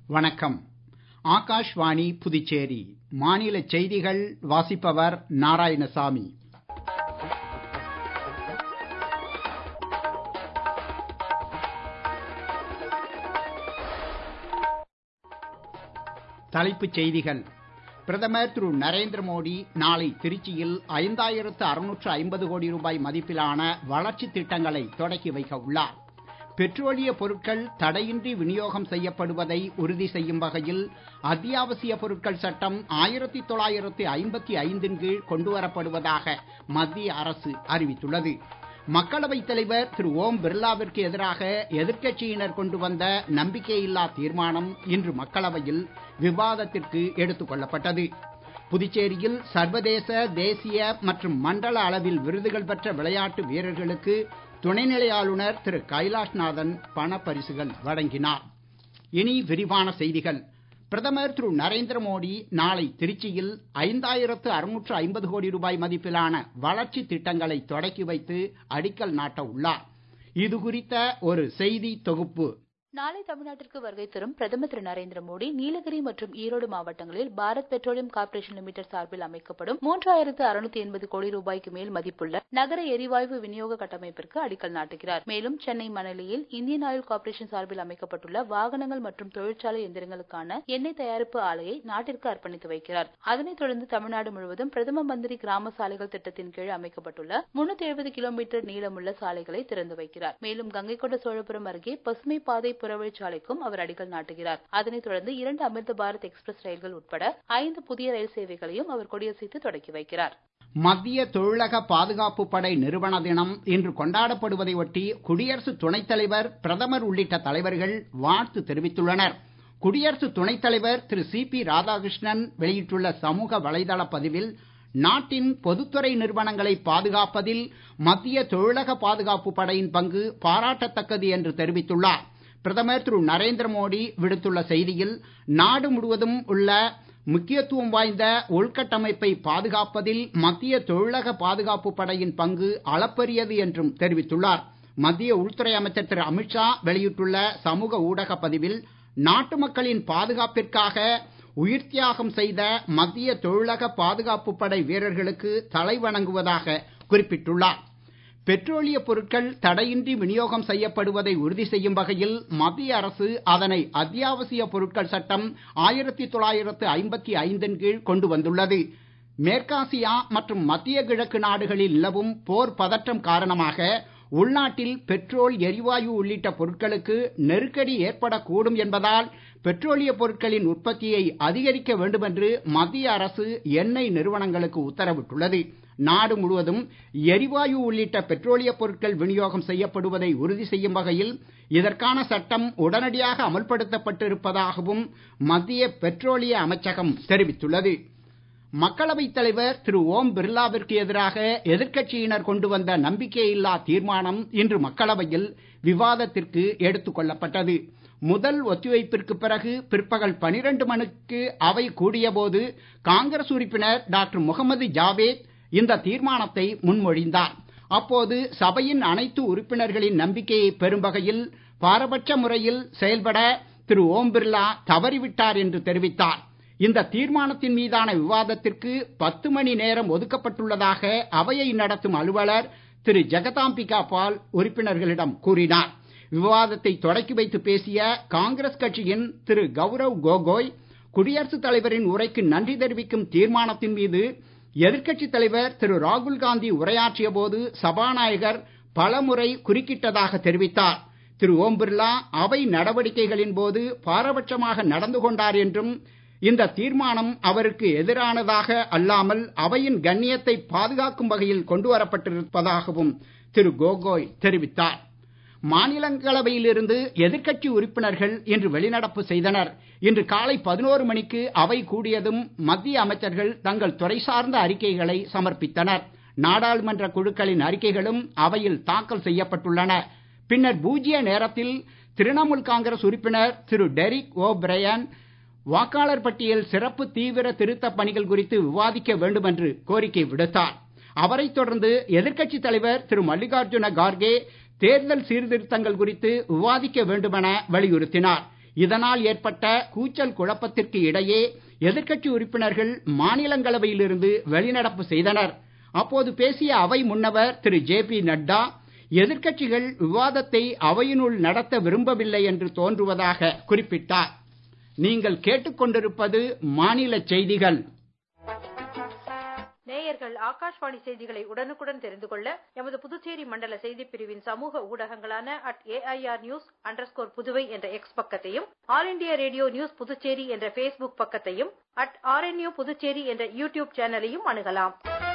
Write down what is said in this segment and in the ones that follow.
வணக்கம் ஆகாஷ்வாணி புதுச்சேரி மாநில செய்திகள் வாசிப்பவர் நாராயணசாமி தலைப்புச் செய்திகள் பிரதமர் திரு நரேந்திர மோடி நாளை திருச்சியில் ஐந்தாயிரத்து அறுநூற்று ஐம்பது கோடி ரூபாய் மதிப்பிலான வளர்ச்சித் திட்டங்களை தொடக்கி வைக்க உள்ளார் பெட்ரோலிய பொருட்கள் தடையின்றி விநியோகம் செய்யப்படுவதை உறுதி செய்யும் வகையில் அத்தியாவசிய பொருட்கள் சட்டம் ஆயிரத்தி தொள்ளாயிரத்தி ஐம்பத்தி ஐந்தின் கீழ் கொண்டுவரப்படுவதாக மத்திய அரசு அறிவித்துள்ளது மக்களவைத் தலைவர் திரு ஓம் பிர்லாவிற்கு எதிராக எதிர்க்கட்சியினர் கொண்டு வந்த நம்பிக்கையில்லா தீர்மானம் இன்று மக்களவையில் விவாதத்திற்கு எடுத்துக் கொள்ளப்பட்டது புதுச்சேரியில் சர்வதேச தேசிய மற்றும் மண்டல அளவில் விருதுகள் பெற்ற விளையாட்டு வீரர்களுக்கு துணைநிலை ஆளுநர் திரு கைலாஷ்நாதன் பணப்பரிசுகள் வழங்கினார் இனி விரிவான செய்திகள் பிரதமர் திரு நரேந்திர மோடி நாளை திருச்சியில் ஐந்தாயிரத்து அறுநூற்று ஐம்பது கோடி ரூபாய் மதிப்பிலான வளர்ச்சி திட்டங்களை தொடக்கி வைத்து அடிக்கல் நாட்ட உள்ளார் இது குறித்த ஒரு செய்தி தொகுப்பு நாளை தமிழ்நாட்டிற்கு வருகை தரும் பிரதமர் திரு நரேந்திர மோடி நீலகிரி மற்றும் ஈரோடு மாவட்டங்களில் பாரத் பெட்ரோலியம் கார்ப்பரேஷன் லிமிடெட் சார்பில் அமைக்கப்படும் மூன்றாயிரத்து அறுநூத்தி எண்பது கோடி ரூபாய்க்கு மேல் மதிப்புள்ள நகர எரிவாயு விநியோக கட்டமைப்பிற்கு அடிக்கல் நாட்டுகிறார் மேலும் சென்னை மணலியில் இந்தியன் ஆயில் கார்ப்பரேஷன் சார்பில் அமைக்கப்பட்டுள்ள வாகனங்கள் மற்றும் தொழிற்சாலை எந்திரங்களுக்கான எண்ணெய் தயாரிப்பு ஆலையை நாட்டிற்கு அர்ப்பணித்து வைக்கிறார் அதனைத் தொடர்ந்து தமிழ்நாடு முழுவதும் பிரதம மந்திரி கிராம சாலைகள் திட்டத்தின் கீழ் அமைக்கப்பட்டுள்ள முன்னூத்தி எழுபது கிலோமீட்டர் நீளமுள்ள சாலைகளை திறந்து வைக்கிறார் மேலும் கங்கை கொண்ட சோழபுரம் அருகே பசுமை பாதை புறவழிச்சாலைக்கும் அவர் அடிக்கல் நாட்டுகிறார் அதனைத் தொடர்ந்து இரண்டு அமிர்த பாரத் எக்ஸ்பிரஸ் ரயில்கள் உட்பட ஐந்து புதிய ரயில் சேவைகளையும் அவர் கொடியசைத்து தொடக்கி வைக்கிறார் மத்திய தொழிலக பாதுகாப்பு படை நிறுவன தினம் இன்று கொண்டாடப்படுவதை ஒட்டி குடியரசு துணைத் தலைவர் பிரதமர் உள்ளிட்ட தலைவர்கள் வாழ்த்து தெரிவித்துள்ளனர் குடியரசு துணைத் தலைவர் திரு சி பி ராதாகிருஷ்ணன் வெளியிட்டுள்ள சமூக வலைதள பதிவில் நாட்டின் பொதுத்துறை நிறுவனங்களை பாதுகாப்பதில் மத்திய தொழிலக பாதுகாப்பு படையின் பங்கு பாராட்டத்தக்கது என்று தெரிவித்துள்ளார் பிரதமர் திரு நரேந்திர மோடி விடுத்துள்ள செய்தியில் நாடு முழுவதும் உள்ள முக்கியத்துவம் வாய்ந்த உள்கட்டமைப்பை பாதுகாப்பதில் மத்திய தொழிலக பாதுகாப்பு படையின் பங்கு அளப்பரியது என்றும் தெரிவித்துள்ளார் மத்திய உள்துறை அமைச்சர் திரு அமித்ஷா வெளியிட்டுள்ள சமூக ஊடக பதிவில் நாட்டு மக்களின் பாதுகாப்பிற்காக உயிர் தியாகம் செய்த மத்திய தொழிலக பாதுகாப்பு படை வீரர்களுக்கு தலை வணங்குவதாக குறிப்பிட்டுள்ளார் பெட்ரோலிய பொருட்கள் தடையின்றி விநியோகம் செய்யப்படுவதை உறுதி செய்யும் வகையில் மத்திய அரசு அதனை அத்தியாவசிய பொருட்கள் சட்டம் ஆயிரத்தி தொள்ளாயிரத்து ஐம்பத்தி ஐந்தின் கீழ் கொண்டு வந்துள்ளது மேற்காசியா மற்றும் மத்திய கிழக்கு நாடுகளில் நிலவும் போர் பதற்றம் காரணமாக உள்நாட்டில் பெட்ரோல் எரிவாயு உள்ளிட்ட பொருட்களுக்கு நெருக்கடி ஏற்படக்கூடும் என்பதால் பெட்ரோலிய பொருட்களின் உற்பத்தியை அதிகரிக்க வேண்டும் என்று மத்திய அரசு எண்ணெய் நிறுவனங்களுக்கு உத்தரவிட்டுள்ளது நாடு முழுவதும் எரிவாயு உள்ளிட்ட பெட்ரோலிய பொருட்கள் விநியோகம் செய்யப்படுவதை உறுதி செய்யும் வகையில் இதற்கான சட்டம் உடனடியாக அமல்படுத்தப்பட்டிருப்பதாகவும் மத்திய பெட்ரோலிய அமைச்சகம் தெரிவித்துள்ளது மக்களவைத் தலைவர் திரு ஓம் பிர்லாவிற்கு எதிராக எதிர்க்கட்சியினர் கொண்டு வந்த நம்பிக்கையில்லா தீர்மானம் இன்று மக்களவையில் விவாதத்திற்கு எடுத்துக் கொள்ளப்பட்டது முதல் ஒத்திவைப்பிற்கு பிறகு பிற்பகல் பனிரெண்டு மணிக்கு அவை கூடியபோது காங்கிரஸ் உறுப்பினர் டாக்டர் முகமது ஜாவேத் இந்த தீர்மானத்தை முன்மொழிந்தார் அப்போது சபையின் அனைத்து உறுப்பினர்களின் நம்பிக்கையை பெறும் வகையில் பாரபட்ச முறையில் செயல்பட திரு ஓம் பிர்லா தவறிவிட்டார் என்று தெரிவித்தார் இந்த தீர்மானத்தின் மீதான விவாதத்திற்கு பத்து மணி நேரம் ஒதுக்கப்பட்டுள்ளதாக அவையை நடத்தும் அலுவலர் திரு ஜெகதாம்பிகா பால் உறுப்பினர்களிடம் கூறினார் விவாதத்தை தொடக்கி வைத்து பேசிய காங்கிரஸ் கட்சியின் திரு கௌரவ் கோகோய் குடியரசுத் தலைவரின் உரைக்கு நன்றி தெரிவிக்கும் தீர்மானத்தின் மீது எதிர்க்கட்சித் தலைவர் திரு ராகுல் காந்தி உரையாற்றிய போது சபாநாயகர் பலமுறை குறுக்கிட்டதாக தெரிவித்தார் திரு ஓம் பிர்லா அவை நடவடிக்கைகளின் போது பாரபட்சமாக நடந்து கொண்டார் என்றும் இந்த தீர்மானம் அவருக்கு எதிரானதாக அல்லாமல் அவையின் கண்ணியத்தை பாதுகாக்கும் வகையில் கொண்டு வரப்பட்டிருப்பதாகவும் திரு கோகோய் தெரிவித்தார் மாநிலங்களவையில் இருந்து எதிர்க்கட்சி உறுப்பினர்கள் இன்று வெளிநடப்பு செய்தனர் இன்று காலை பதினோரு மணிக்கு அவை கூடியதும் மத்திய அமைச்சர்கள் தங்கள் துறை சார்ந்த அறிக்கைகளை சமர்ப்பித்தனர் நாடாளுமன்ற குழுக்களின் அறிக்கைகளும் அவையில் தாக்கல் செய்யப்பட்டுள்ளன பின்னர் பூஜ்ய நேரத்தில் திரிணாமுல் காங்கிரஸ் உறுப்பினர் திரு டெரிக் ஓ பிரையன் வாக்காளர் பட்டியல் சிறப்பு தீவிர திருத்தப் பணிகள் குறித்து விவாதிக்க வேண்டும் என்று கோரிக்கை விடுத்தார் அவரைத் தொடர்ந்து எதிர்க்கட்சித் தலைவர் திரு மல்லிகார்ஜுன கார்கே தேர்தல் சீர்திருத்தங்கள் குறித்து விவாதிக்க வேண்டுமென வலியுறுத்தினார் இதனால் ஏற்பட்ட கூச்சல் குழப்பத்திற்கு இடையே எதிர்க்கட்சி உறுப்பினர்கள் மாநிலங்களவையிலிருந்து வெளிநடப்பு செய்தனர் அப்போது பேசிய அவை முன்னவர் திரு ஜே பி நட்டா எதிர்க்கட்சிகள் விவாதத்தை அவையினுள் நடத்த விரும்பவில்லை என்று தோன்றுவதாக குறிப்பிட்டார் நீங்கள் கேட்டுக்கொண்டிருப்பது மாநில செய்திகள் நேயர்கள் ஆகாஷ்வாணி செய்திகளை உடனுக்குடன் தெரிந்து கொள்ள எமது புதுச்சேரி மண்டல செய்திப் பிரிவின் சமூக ஊடகங்களான at AIR news underscore Puduvai என்ற எக்ஸ் பக்கத்தையும் ஆல் இண்டியா ரேடியோ நியூஸ் புதுச்சேரி என்ற ஃபேஸ்புக் பக்கத்தையும் அட் ஆர்என்யூ புதுச்சேரி என்ற யூடியூப் சேனலையும் அணுகலாம்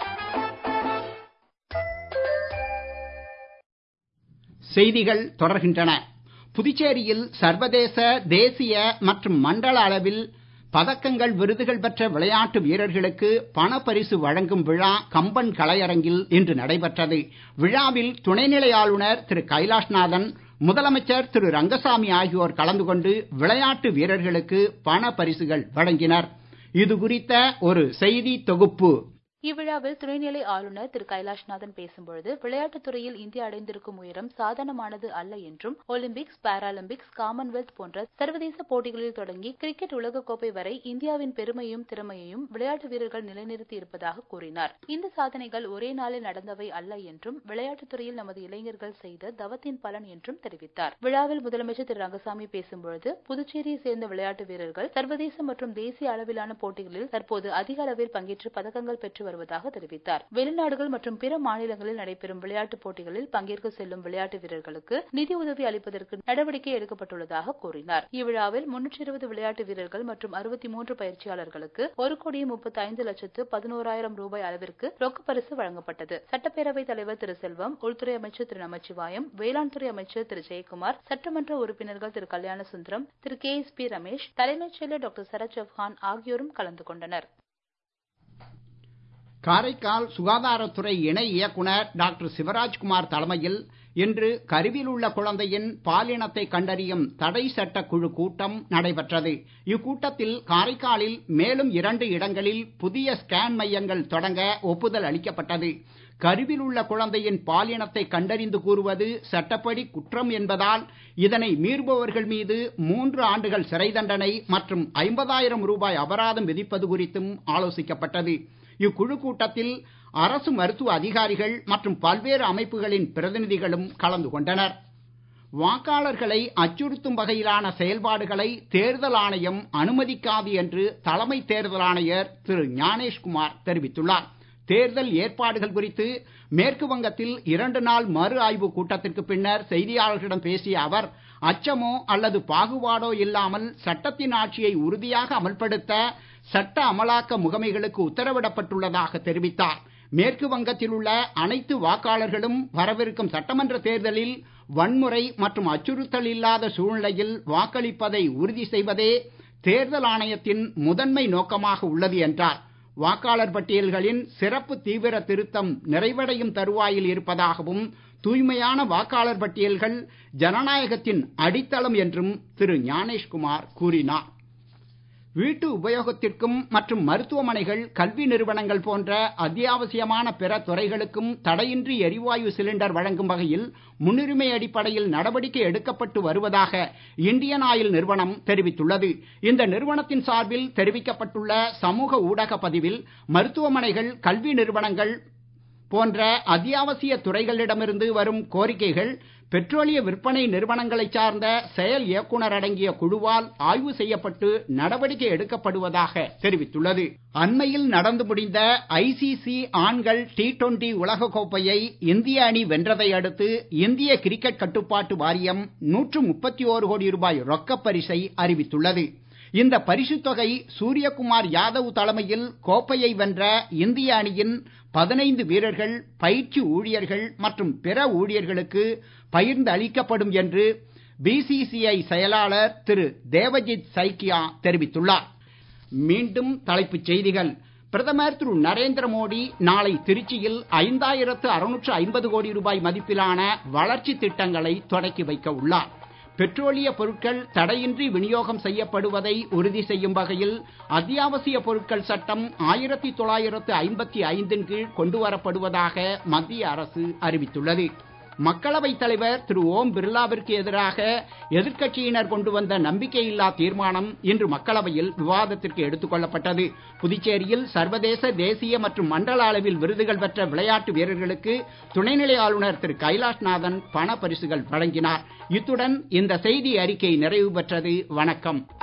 செய்திகள் தொடர்கின்றன புதுச்சேரியில் சர்வதேச தேசிய மற்றும் மண்டல அளவில் பதக்கங்கள் விருதுகள் பெற்ற விளையாட்டு வீரர்களுக்கு பணப்பரிசு வழங்கும் விழா கம்பன் கலையரங்கில் இன்று நடைபெற்றது விழாவில் துணைநிலை ஆளுநர் திரு கைலாஷ்நாதன் முதலமைச்சர் திரு ரங்கசாமி ஆகியோர் கலந்து கொண்டு விளையாட்டு வீரர்களுக்கு பண பரிசுகள் வழங்கினர் இது குறித்த ஒரு செய்தி தொகுப்பு இவ்விழாவில் துணைநிலை ஆளுநர் திரு கைலாஷ்நாதன் பேசும்பொழுது விளையாட்டுத் துறையில் இந்தியா அடைந்திருக்கும் உயரம் சாதாரணமானது அல்ல என்றும் ஒலிம்பிக்ஸ் பாராலிம்பிக்ஸ் காமன்வெல்த் போன்ற சர்வதேச போட்டிகளில் தொடங்கி கிரிக்கெட் உலகக்கோப்பை வரை இந்தியாவின் பெருமையும் திறமையையும் விளையாட்டு வீரர்கள் நிலைநிறுத்தி இருப்பதாக கூறினார் இந்த சாதனைகள் ஒரே நாளில் நடந்தவை அல்ல என்றும் விளையாட்டுத் துறையில் நமது இளைஞர்கள் செய்த தவத்தின் பலன் என்றும் தெரிவித்தார் விழாவில் முதலமைச்சர் திரு ரங்கசாமி பேசும்பொழுது புதுச்சேரியை சேர்ந்த விளையாட்டு வீரர்கள் சர்வதேச மற்றும் தேசிய அளவிலான போட்டிகளில் தற்போது அதிக அளவில் பங்கேற்று பதக்கங்கள் பெற்று வருவதாக தெரிவித்தார் வெளிநாடுகள் மற்றும் பிற மாநிலங்களில் நடைபெறும் விளையாட்டுப் போட்டிகளில் பங்கேற்க செல்லும் விளையாட்டு வீரர்களுக்கு நிதி உதவி அளிப்பதற்கு நடவடிக்கை எடுக்கப்பட்டுள்ளதாக கூறினார் இவ்விழாவில் முன்னூற்றி இருபது விளையாட்டு வீரர்கள் மற்றும் அறுபத்தி மூன்று பயிற்சியாளர்களுக்கு ஒரு கோடியே முப்பத்தி ஐந்து லட்சத்து பதினோராயிரம் ரூபாய் அளவிற்கு ரொக்க பரிசு வழங்கப்பட்டது சட்டப்பேரவைத் தலைவர் திரு செல்வம் உள்துறை அமைச்சர் திரு நமச்சிவாயம் வேளாண் துறை அமைச்சர் திரு ஜெயக்குமார் சட்டமன்ற உறுப்பினர்கள் திரு கல்யாண சுந்தரம் திரு கே எஸ் பி ரமேஷ் தலைமைச் செயலர் டாக்டர் சரத் சௌஹான் ஆகியோரும் கலந்து கொண்டனர் காரைக்கால் சுகாதாரத்துறை இணை இயக்குனர் டாக்டர் சிவராஜ்குமார் தலைமையில் இன்று கருவில் உள்ள குழந்தையின் பாலினத்தை கண்டறியும் தடை சட்ட குழு கூட்டம் நடைபெற்றது இக்கூட்டத்தில் காரைக்காலில் மேலும் இரண்டு இடங்களில் புதிய ஸ்கேன் மையங்கள் தொடங்க ஒப்புதல் அளிக்கப்பட்டது கருவில் உள்ள குழந்தையின் பாலினத்தை கண்டறிந்து கூறுவது சட்டப்படி குற்றம் என்பதால் இதனை மீறுபவர்கள் மீது மூன்று ஆண்டுகள் சிறை தண்டனை மற்றும் ஐம்பதாயிரம் ரூபாய் அபராதம் விதிப்பது குறித்தும் ஆலோசிக்கப்பட்டது இக்குழு கூட்டத்தில் அரசு மருத்துவ அதிகாரிகள் மற்றும் பல்வேறு அமைப்புகளின் பிரதிநிதிகளும் கலந்து கொண்டனர் வாக்காளர்களை அச்சுறுத்தும் வகையிலான செயல்பாடுகளை தேர்தல் ஆணையம் அனுமதிக்காது என்று தலைமை தேர்தல் ஆணையர் திரு ஞானேஷ்குமார் தெரிவித்துள்ளார் தேர்தல் ஏற்பாடுகள் குறித்து மேற்கு வங்கத்தில் இரண்டு நாள் மறு ஆய்வு கூட்டத்திற்கு பின்னர் செய்தியாளர்களிடம் பேசிய அவர் அச்சமோ அல்லது பாகுபாடோ இல்லாமல் சட்டத்தின் ஆட்சியை உறுதியாக அமல்படுத்த சட்ட அமலாக்க முகமைகளுக்கு உத்தரவிடப்பட்டுள்ளதாக தெரிவித்தார் மேற்கு வங்கத்தில் உள்ள அனைத்து வாக்காளர்களும் வரவிருக்கும் சட்டமன்ற தேர்தலில் வன்முறை மற்றும் அச்சுறுத்தல் இல்லாத சூழ்நிலையில் வாக்களிப்பதை உறுதி செய்வதே தேர்தல் ஆணையத்தின் முதன்மை நோக்கமாக உள்ளது என்றார் வாக்காளர் பட்டியல்களின் சிறப்பு தீவிர திருத்தம் நிறைவடையும் தருவாயில் இருப்பதாகவும் தூய்மையான வாக்காளர் பட்டியல்கள் ஜனநாயகத்தின் அடித்தளம் என்றும் திரு ஞானேஷ்குமார் கூறினார் வீட்டு உபயோகத்திற்கும் மற்றும் மருத்துவமனைகள் கல்வி நிறுவனங்கள் போன்ற அத்தியாவசியமான பிற துறைகளுக்கும் தடையின்றி எரிவாயு சிலிண்டர் வழங்கும் வகையில் முன்னுரிமை அடிப்படையில் நடவடிக்கை எடுக்கப்பட்டு வருவதாக இந்தியன் ஆயில் நிறுவனம் தெரிவித்துள்ளது இந்த நிறுவனத்தின் சார்பில் தெரிவிக்கப்பட்டுள்ள சமூக ஊடக பதிவில் மருத்துவமனைகள் கல்வி நிறுவனங்கள் போன்ற அத்தியாவசிய துறைகளிடமிருந்து வரும் கோரிக்கைகள் பெட்ரோலிய விற்பனை நிறுவனங்களைச் சார்ந்த செயல் இயக்குனர் அடங்கிய குழுவால் ஆய்வு செய்யப்பட்டு நடவடிக்கை எடுக்கப்படுவதாக தெரிவித்துள்ளது அண்மையில் நடந்து முடிந்த ஐசிசி ஆண்கள் டி டுவெண்டி உலகக்கோப்பையை இந்திய அணி வென்றதை அடுத்து இந்திய கிரிக்கெட் கட்டுப்பாட்டு வாரியம் நூற்று முப்பத்தி ஓரு கோடி ரூபாய் ரொக்கப் பரிசை அறிவித்துள்ளது இந்த பரிசுத் தொகை சூரியகுமார் யாதவ் தலைமையில் கோப்பையை வென்ற இந்திய அணியின் பதினைந்து வீரர்கள் பயிற்சி ஊழியர்கள் மற்றும் பிற ஊழியர்களுக்கு பகிர்ந்து அளிக்கப்படும் என்று பிசிசிஐ செயலாளர் திரு தேவஜித் சைக்கியா தெரிவித்துள்ளார் மீண்டும் தலைப்புச் செய்திகள் பிரதமர் திரு நரேந்திர மோடி நாளை திருச்சியில் ஐந்தாயிரத்து அறுநூற்று ஐம்பது கோடி ரூபாய் மதிப்பிலான வளர்ச்சி திட்டங்களை தொடக்கி வைக்க உள்ளார் பெட்ரோலிய பொருட்கள் தடையின்றி விநியோகம் செய்யப்படுவதை உறுதி செய்யும் வகையில் அத்தியாவசிய பொருட்கள் சட்டம் ஆயிரத்தி தொள்ளாயிரத்து ஐம்பத்தி ஐந்தின் கீழ் கொண்டு வரப்படுவதாக மத்திய அரசு அறிவித்துள்ளது மக்களவைத் தலைவர் திரு ஓம் பிர்லாவிற்கு எதிராக எதிர்க்கட்சியினர் கொண்டு வந்த நம்பிக்கையில்லா தீர்மானம் இன்று மக்களவையில் விவாதத்திற்கு எடுத்துக் கொள்ளப்பட்டது புதுச்சேரியில் சர்வதேச தேசிய மற்றும் மண்டல அளவில் விருதுகள் பெற்ற விளையாட்டு வீரர்களுக்கு துணைநிலை ஆளுநர் திரு கைலாஷ்நாதன் பண பரிசுகள் வழங்கினார் இத்துடன் இந்த செய்தி அறிக்கை நிறைவு பெற்றது வணக்கம்